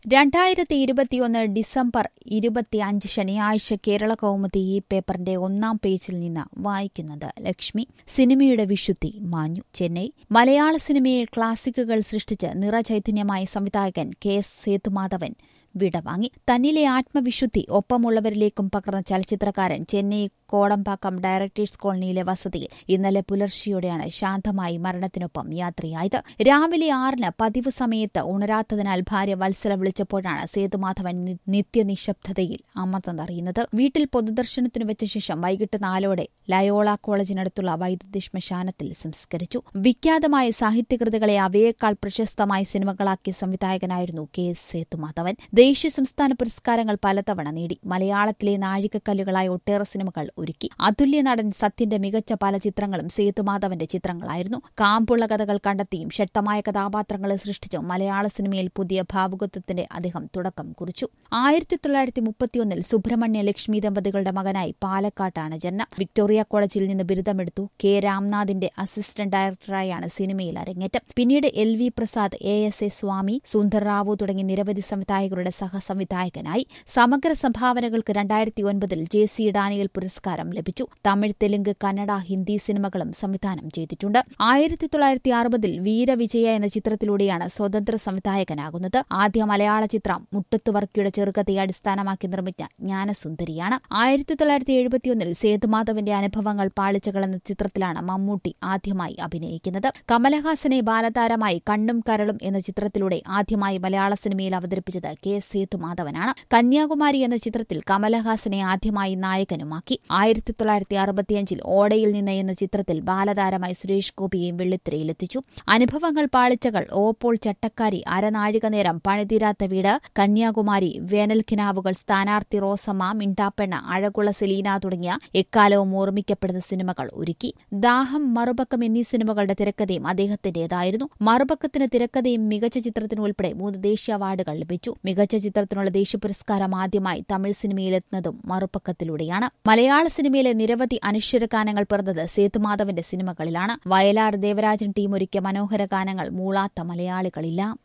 രണ്ടായിരത്തി ഇരുപത്തിയൊന്ന് ഡിസംബർ ഇരുപത്തിയഞ്ച് ശനിയാഴ്ച കേരള കൗമുദി ഈ പേപ്പറിന്റെ ഒന്നാം പേജിൽ നിന്ന് വായിക്കുന്നത് ലക്ഷ്മി സിനിമയുടെ വിശുദ്ധി മാഞ്ഞു ചെന്നൈ മലയാള സിനിമയിൽ ക്ലാസിക്കുകൾ സൃഷ്ടിച്ച് നിറചൈതന്യമായ സംവിധായകൻ കെ എസ് സേതുമാധവൻ വിടവാങ്ങി തന്നിലെ ആത്മവിശുദ്ധി ഒപ്പമുള്ളവരിലേക്കും പകർന്ന ചലച്ചിത്രകാരൻ ചെന്നൈ കോടമ്പാക്കം ഡയറക്ടേഴ്സ് കോളനിയിലെ വസതിയിൽ ഇന്നലെ പുലർച്ചെയോടെയാണ് ശാന്തമായി മരണത്തിനൊപ്പം യാത്രയായത് രാവിലെ ആറിന് പതിവ് സമയത്ത് ഉണരാത്തതിനാൽ ഭാര്യ വത്സല വിളിച്ചപ്പോഴാണ് സേതുമാധവൻ നിത്യനിശബ്ദതയിൽ അമർന്നറിയുന്നത് വീട്ടിൽ പൊതുദർശനത്തിനു വെച്ച ശേഷം വൈകിട്ട് നാലോടെ ലയോള കോളേജിനടുത്തുള്ള വൈദ്യുതി ശ്മശാനത്തിൽ സംസ്കരിച്ചു വിഖ്യാതമായ സാഹിത്യകൃതികളെ അവയേക്കാൾ പ്രശസ്തമായ സിനിമകളാക്കിയ സംവിധായകനായിരുന്നു കെ എസ് സേതുമാധവൻ ദേശീയ സംസ്ഥാന പുരസ്കാരങ്ങൾ പലതവണ നേടി മലയാളത്തിലെ നാഴികക്കല്ലുകളായ ഒട്ടേറെ സിനിമകൾ ഒരുക്കി അതുല്യ നടൻ സത്യന്റെ മികച്ച പല ചിത്രങ്ങളും സേതുമാധവന്റെ ചിത്രങ്ങളായിരുന്നു കാമ്പുള്ള കഥകൾ കണ്ടെത്തിയും ശക്തമായ കഥാപാത്രങ്ങളെ സൃഷ്ടിച്ചും മലയാള സിനിമയിൽ പുതിയ ഭാവുകത്വത്തിന്റെ അദ്ദേഹം തുടക്കം കുറിച്ചു ആയിരത്തി തൊള്ളായിരത്തി മുപ്പത്തിയൊന്നിൽ സുബ്രഹ്മണ്യ ലക്ഷ്മി ദമ്പതികളുടെ മകനായി പാലക്കാട്ടാണ് ജന്മ വിക്ടോറിയ കോളേജിൽ നിന്ന് ബിരുദമെടുത്തു കെ രാംനാഥിന്റെ അസിസ്റ്റന്റ് ഡയറക്ടറായാണ് സിനിമയിൽ അരങ്ങേറ്റം പിന്നീട് L V Prasad A S A Swami Sundar Rao തുടങ്ങി നിരവധി സംവിധായകരുടെ സഹസംവിധായകനായി സമഗ്ര സംഭാവനകൾക്ക് രണ്ടായിരത്തി ഒൻപതിൽ ജെ സി ഡാനിയൽ പുരസ്കാരം ലഭിച്ചു തമിഴ് തെലുങ്ക് കന്നഡ ഹിന്ദി സിനിമകളും സംവിധാനം ചെയ്തിട്ടുണ്ട് ആയിരത്തി തൊള്ളായിരത്തി അറുപതിൽ വീരവിജയ എന്ന ചിത്രത്തിലൂടെയാണ് സ്വതന്ത്ര സംവിധായകനാകുന്നത് ആദ്യ മലയാള ചിത്രം മുട്ടത്തുവർക്കിയുടെ ചെറുകഥയെ അടിസ്ഥാനമാക്കി നിർമ്മിച്ച ജ്ഞാനസുന്ദരിയാണ് ആയിരത്തി തൊള്ളായിരത്തി എഴുപത്തിയൊന്നിൽ സേതുമാധവന്റെ അനുഭവങ്ങൾ പാളിച്ചകൾ എന്ന ചിത്രത്തിലാണ് മമ്മൂട്ടി ആദ്യമായി അഭിനയിക്കുന്നത് കമലഹാസനെ ബാലതാരമായി കണ്ണും കരളും എന്ന ചിത്രത്തിലൂടെ ആദ്യമായി മലയാള സിനിമയിൽ അവതരിപ്പിച്ചത് കെ സേതുമാധവനാണ് കന്യാകുമാരി എന്ന ചിത്രത്തിൽ കമലഹാസനെ ആദ്യമായി നായകനുമാക്കി ആയിരത്തി തൊള്ളായിരത്തി അറുപത്തിയഞ്ചിൽ ഓടയിൽ നിന്ന് എന്ന ചിത്രത്തിൽ ബാലതാരമായി സുരേഷ് ഗോപിയെയും വെള്ളിത്തിരയിലെത്തിച്ചു അനുഭവങ്ങൾ പാളിച്ചകൾ ഓപ്പോൾ ചട്ടക്കാരി അരനാഴിക നേരം പണിതീരാത്ത വീട് കന്യാകുമാരി വേനൽ കിനാവുകൾ സ്ഥാനാർത്ഥി റോസമ്മ മിണ്ടാപ്പെണ്ണ അഴകുള്ള സെലീന തുടങ്ങിയ എക്കാലവും ഓർമ്മിക്കപ്പെടുന്ന സിനിമകൾ ഒരുക്കി ദാഹം മറുപക്കം എന്നീ സിനിമകളുടെ തിരക്കഥയും അദ്ദേഹത്തിന്റേതായിരുന്നു മറുപക്കത്തിന് തിരക്കഥയും മികച്ച ചിത്രത്തിനും ഉൾപ്പെടെ മൂന്ന് ദേശീയ അവാർഡുകൾ ലഭിച്ചു മികച്ച ചിത്രത്തിനുള്ള ദേശീയ പുരസ്കാരം ആദ്യമായി തമിഴ് സിനിമയിലെത്തുന്നതും മറുപക്കത്തിലൂടെയാണ് മലയാള സിനിമയിലെ നിരവധി അനശ്വര ഗാനങ്ങൾ പിറന്നത് സേതുമാധവന്റെ സിനിമകളിലാണ് വയലാർ ദേവരാജൻ ടീം ഒരുക്കിയ മനോഹര ഗാനങ്ങൾ മൂളാത്ത മലയാളികളില്ല